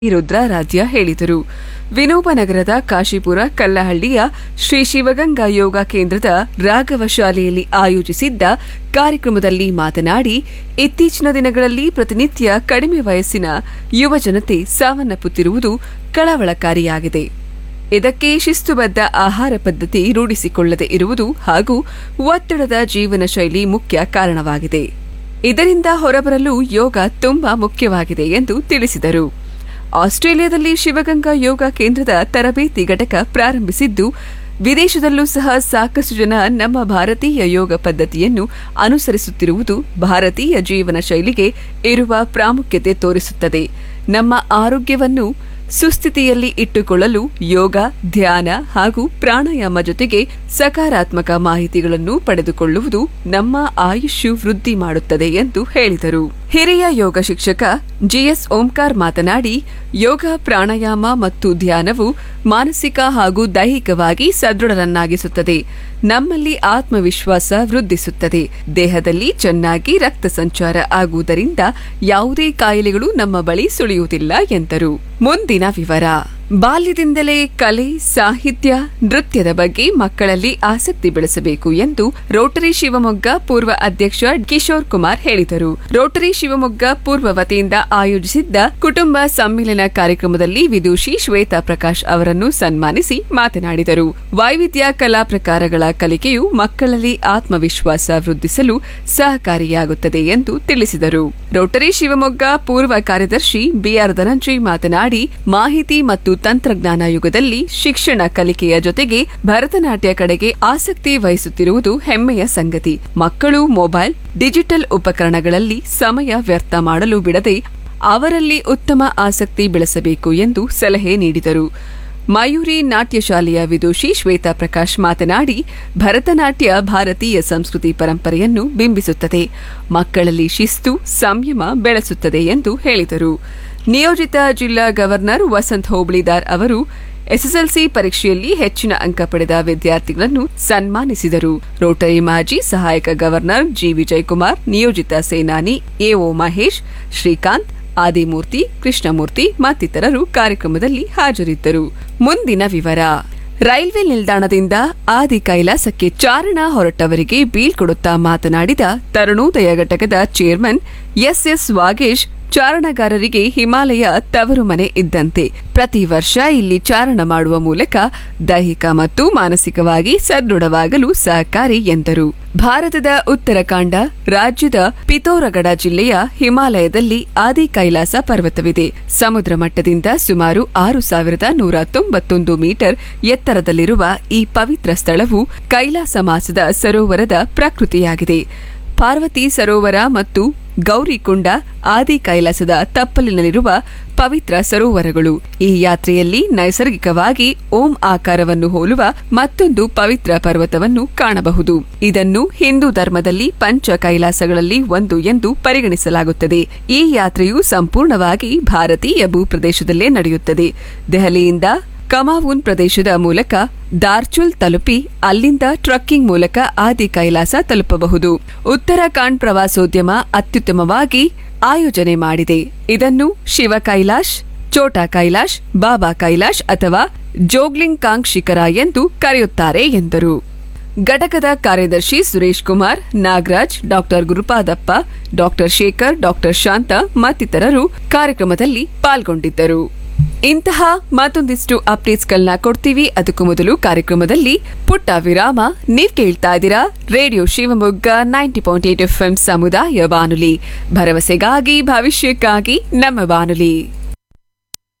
ರುದ್ರಾರಾಧ್ಯ ಹೇಳಿದರು ವಿನೋಬನಗರದ ಕಾಶಿಪುರ ಕಲ್ಲಹಳ್ಳಿಯ ಶ್ರೀ ಶಿವಗಂಗಾ ಯೋಗ ಕೇಂದ್ರದ ರಾಘವ ಶಾಲೆಯಲ್ಲಿ ಆಯೋಜಿಸಿದ್ದ ಕಾರ್ಯಕ್ರಮದಲ್ಲಿ ಮಾತನಾಡಿ ಇತ್ತೀಚಿನ ದಿನಗಳಲ್ಲಿ ಪ್ರತಿನಿತ್ಯ ಕಡಿಮೆ ವಯಸ್ಸಿನ ಯುವ ಜನತೆ ಸಾವನ್ನಪ್ಪುತ್ತಿರುವುದು ಕಳವಳಕಾರಿಯಾಗಿದೆ ಇದಕ್ಕೆ ಶಿಸ್ತುಬದ್ಧ ಆಹಾರ ಪದ್ಧತಿ ರೂಢಿಸಿಕೊಳ್ಳದೆ ಇರುವುದು ಹಾಗೂ ಒತ್ತಡದ ಜೀವನ ಶೈಲಿ ಮುಖ್ಯ ಕಾರಣವಾಗಿದೆ ಇದರಿಂದ ಹೊರಬರಲು ಯೋಗ ತುಂಬಾ ಮುಖ್ಯವಾಗಿದೆ ಎಂದು ತಿಳಿಸಿದರು ಆಸ್ಟ್ರೇಲಿಯಾದಲ್ಲಿ ಶಿವಗಂಗಾ ಯೋಗ ಕೇಂದ್ರದ ತರಬೇತಿ ಘಟಕ ಪ್ರಾರಂಭಿಸಿದ್ದು ವಿದೇಶದಲ್ಲೂ ಸಹ ಸಾಕಷ್ಟು ಜನ ನಮ್ಮ ಭಾರತೀಯ ಯೋಗ ಪದ್ಧತಿಯನ್ನು ಅನುಸರಿಸುತ್ತಿರುವುದು ಭಾರತೀಯ ಜೀವನ ಶೈಲಿಗೆ ಇರುವ ಪ್ರಾಮುಖ್ಯತೆ ತೋರಿಸುತ್ತದೆ ನಮ್ಮ ಆರೋಗ್ಯವನ್ನು ಸುಸ್ಥಿತಿಯಲ್ಲಿ ಇಟ್ಟುಕೊಳ್ಳಲು ಯೋಗ ಧ್ಯಾನ ಹಾಗೂ ಪ್ರಾಣಾಯಾಮ ಜೊತೆಗೆ ಸಕಾರಾತ್ಮಕ ಮಾಹಿತಿಗಳನ್ನು ಪಡೆದುಕೊಳ್ಳುವುದು ನಮ್ಮ ಆಯುಷ್ಯು ವೃದ್ಧಿ ಮಾಡುತ್ತದೆ ಎಂದು ಹೇಳಿದರು ಹಿರಿಯ ಯೋಗ ಶಿಕ್ಷಕ ಜಿಎಸ್ ಓಂಕಾರ್ ಮಾತನಾಡಿ ಯೋಗ ಪ್ರಾಣಾಯಾಮ ಮತ್ತು ಧ್ಯಾನವು ಮಾನಸಿಕ ಹಾಗೂ ದೈಹಿಕವಾಗಿ ಸದೃಢರನ್ನಾಗಿಸುತ್ತದೆ ನಮ್ಮಲ್ಲಿ ಆತ್ಮವಿಶ್ವಾಸ ವೃದ್ಧಿಸುತ್ತದೆ ದೇಹದಲ್ಲಿ ಚೆನ್ನಾಗಿ ರಕ್ತ ಸಂಚಾರ ಆಗುವುದರಿಂದ ಯಾವುದೇ ಕಾಯಿಲೆಗಳು ನಮ್ಮ ಬಳಿ ಸುಳಿಯುವುದಿಲ್ಲ ಎಂದರು ಮುಂದಿನ ವಿವರ ಬಾಲ್ಯದಿಂದಲೇ ಕಲೆ ಸಾಹಿತ್ಯ ನೃತ್ಯದ ಬಗ್ಗೆ ಮಕ್ಕಳಲ್ಲಿ ಆಸಕ್ತಿ ಬೆಳೆಸಬೇಕು ಎಂದು ರೋಟರಿ ಶಿವಮೊಗ್ಗ ಪೂರ್ವ ಅಧ್ಯಕ್ಷ ಕಿಶೋರ್ ಕುಮಾರ್ ಹೇಳಿದರು ರೋಟರಿ ಶಿವಮೊಗ್ಗ ಪೂರ್ವ ವತಿಯಿಂದ ಆಯೋಜಿಸಿದ್ದ ಕುಟುಂಬ ಸಮ್ಮಿಲನ ಕಾರ್ಯಕ್ರಮದಲ್ಲಿ ವಿದೂಷಿ ಶ್ವೇತಾ ಪ್ರಕಾಶ್ ಅವರನ್ನು ಸನ್ಮಾನಿಸಿ ಮಾತನಾಡಿದರು ವೈವಿಧ್ಯ ಕಲಾ ಪ್ರಕಾರಗಳ ಕಲಿಕೆಯು ಮಕ್ಕಳಲ್ಲಿ ಆತ್ಮವಿಶ್ವಾಸ ವೃದ್ಧಿಸಲು ಸಹಕಾರಿಯಾಗುತ್ತದೆ ಎಂದು ತಿಳಿಸಿದರು ರೋಟರಿ ಶಿವಮೊಗ್ಗ ಪೂರ್ವ ಕಾರ್ಯದರ್ಶಿ ಬಿಆರ್ ಧನಂಜಯ್ ಮಾತನಾಡಿ ಮಾಹಿತಿ ಮತ್ತು ತಂತ್ರಜ್ಞಾನ ಯುಗದಲ್ಲಿ ಶಿಕ್ಷಣ ಕಲಿಕೆಯ ಜೊತೆಗೆ ಭರತನಾಟ್ಯ ಕಡೆಗೆ ಆಸಕ್ತಿ ವಹಿಸುತ್ತಿರುವುದು ಹೆಮ್ಮೆಯ ಸಂಗತಿ ಮಕ್ಕಳು ಮೊಬೈಲ್ ಡಿಜಿಟಲ್ ಉಪಕರಣಗಳಲ್ಲಿ ಸಮಯ ವ್ಯರ್ಥ ಮಾಡಲು ಬಿಡದೆ ಅವರಲ್ಲಿ ಉತ್ತಮ ಆಸಕ್ತಿ ಬೆಳೆಸಬೇಕು ಎಂದು ಸಲಹೆ ನೀಡಿದರು ಮಯೂರಿ ನಾಟ್ಯ ಶಾಲೆಯ ವಿದೂಷಿ ಶ್ವೇತಾ ಪ್ರಕಾಶ್ ಮಾತನಾಡಿ ಭರತನಾಟ್ಯ ಭಾರತೀಯ ಸಂಸ್ಕೃತಿ ಪರಂಪರೆಯನ್ನು ಬಿಂಬಿಸುತ್ತದೆ ಮಕ್ಕಳಲ್ಲಿ ಶಿಸ್ತು ಸಂಯಮ ಬೆಳೆಸುತ್ತದೆ ಎಂದು ಹೇಳಿದರು ನಿಯೋಜಿತ ಜಿಲ್ಲಾ ಗವರ್ನರ್ ವಸಂತ್ ಹೋಬಳಿದಾರ್ ಅವರು ಎಸ್ಎಸ್ಎಲ್ಸಿ ಪರೀಕ್ಷೆಯಲ್ಲಿ ಹೆಚ್ಚಿನ ಅಂಕ ಪಡೆದ ವಿದ್ಯಾರ್ಥಿಗಳನ್ನು ಸನ್ಮಾನಿಸಿದರು ರೋಟರಿ ಮಾಜಿ ಸಹಾಯಕ ಗವರ್ನರ್ ಜಿ ವಿಜಯಕುಮಾರ್ ನಿಯೋಜಿತ ಸೇನಾನಿ ಎಒ ಮಹೇಶ್ ಶ್ರೀಕಾಂತ್ ಆದಿಮೂರ್ತಿ ಕೃಷ್ಣಮೂರ್ತಿ ಮತ್ತಿತರರು ಕಾರ್ಯಕ್ರಮದಲ್ಲಿ ಹಾಜರಿದ್ದರು ಮುಂದಿನ ವಿವರ ರೈಲ್ವೆ ನಿಲ್ದಾಣದಿಂದ ಆದಿ ಕೈಲಾಸಕ್ಕೆ ಚಾರಣ ಹೊರಟವರಿಗೆ ಬೀಳ್ಕೊಡುತ್ತಾ ಮಾತನಾಡಿದ ತರುಣೋದಯ ಘಟಕದ ಚೇರ್ಮನ್ ಎಸ್ಎಸ್ ವಾಗೇಶ್ ಚಾರಣಗಾರರಿಗೆ ಹಿಮಾಲಯ ತವರು ಮನೆ ಇದ್ದಂತೆ ಪ್ರತಿ ವರ್ಷ ಇಲ್ಲಿ ಚಾರಣ ಮಾಡುವ ಮೂಲಕ ದೈಹಿಕ ಮತ್ತು ಮಾನಸಿಕವಾಗಿ ಸದೃಢವಾಗಲು ಸಹಕಾರಿ ಎಂದರು ಭಾರತದ ಉತ್ತರಾಖಂಡ ರಾಜ್ಯದ ಪಿತೋರಗಢ ಜಿಲ್ಲೆಯ ಹಿಮಾಲಯದಲ್ಲಿ ಆದಿ ಕೈಲಾಸ ಪರ್ವತವಿದೆ ಸಮುದ್ರ ಮಟ್ಟದಿಂದ ಸುಮಾರು ಆರು ಸಾವಿರದ ನೂರ ತೊಂಬತ್ತೊಂದು ಮೀಟರ್ ಎತ್ತರದಲ್ಲಿರುವ ಈ ಪವಿತ್ರ ಸ್ಥಳವು ಕೈಲಾಸ ಮಾಸದ ಸರೋವರದ ಪ್ರಕೃತಿಯಾಗಿದೆ ಪಾರ್ವತಿ ಸರೋವರ ಮತ್ತು ಗೌರಿಕುಂಡ ಆದಿ ಕೈಲಾಸದ ತಪ್ಪಲಿನಲ್ಲಿರುವ ಪವಿತ್ರ ಸರೋವರಗಳು ಈ ಯಾತ್ರೆಯಲ್ಲಿ ನೈಸರ್ಗಿಕವಾಗಿ ಓಂ ಆಕಾರವನ್ನು ಹೋಲುವ ಮತ್ತೊಂದು ಪವಿತ್ರ ಪರ್ವತವನ್ನು ಕಾಣಬಹುದು ಇದನ್ನು ಹಿಂದೂ ಧರ್ಮದಲ್ಲಿ ಪಂಚ ಕೈಲಾಸಗಳಲ್ಲಿ ಒಂದು ಎಂದು ಪರಿಗಣಿಸಲಾಗುತ್ತದೆ ಈ ಯಾತ್ರೆಯು ಸಂಪೂರ್ಣವಾಗಿ ಭಾರತೀಯ ಭೂಪ್ರದೇಶದಲ್ಲೇ ನಡೆಯುತ್ತದೆ ದೆಹಲಿಯಿಂದ ಕಮಾವೂನ್ ಪ್ರದೇಶದ ಮೂಲಕ ದಾರ್ಚುಲ್ ತಲುಪಿ ಅಲ್ಲಿಂದ ಟ್ರಕ್ಕಿಂಗ್ ಮೂಲಕ ಆದಿ ಕೈಲಾಸ ತಲುಪಬಹುದು ಉತ್ತರಾಖಂಡ್ ಪ್ರವಾಸೋದ್ಯಮ ಅತ್ಯುತ್ತಮವಾಗಿ ಆಯೋಜನೆ ಮಾಡಿದೆ ಇದನ್ನು ಶಿವ ಕೈಲಾಶ್ ಚೋಟಾ ಕೈಲಾಶ್ ಬಾಬಾ ಕೈಲಾಶ್ ಅಥವಾ ಜೋಗ್ಲಿಂಗ್ ಕಾಂಗ್ ಶಿಖರ ಎಂದು ಕರೆಯುತ್ತಾರೆ ಎಂದರು ಘಟಕದ ಕಾರ್ಯದರ್ಶಿ Suresh Kumar Nagaraj doctor Gurupadappa doctor Shekhar doctor Shanta ಮತ್ತಿತರರು ಕಾರ್ಯಕ್ರಮದಲ್ಲಿ ಪಾಲ್ಗೊಂಡಿದ್ದರು ಇಂತಹ ಮತ್ತೊಂದಿಷ್ಟು ಅಪ್ಡೇಟ್ಸ್ಗಳನ್ನ ಕೊಡ್ತೀವಿ ಅದಕ್ಕೂ ಮೊದಲು ಕಾರ್ಯಕ್ರಮದಲ್ಲಿ ಪುಟ್ಟ ವಿರಾಮ ನೀವ್ ಕೇಳ್ತಾ ಇದ್ದೀರಾ radio Shivamogga ninety point eight F ಸಮುದಾಯ ಬಾನುಲಿ ಭರವಸೆಗಾಗಿ ಭವಿಷ್ಯಕ್ಕಾಗಿ ನಮ್ಮ ಬಾನುಲಿ